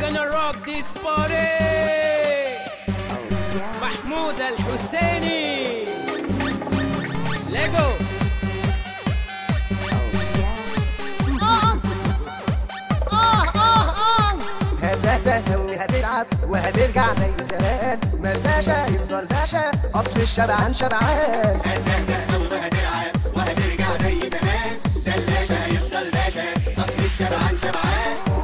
gonna rock this party محمود الحسيني ليجو هتزهزه وهتلعب وهترجع زي زمان ما الباشا يفضل باشا اصل الشبعان شبعان هتزهزه قوي وهتلعب وهترجع زي زمان ده الباشا هيفضل باشا اصل الشبعان شبعان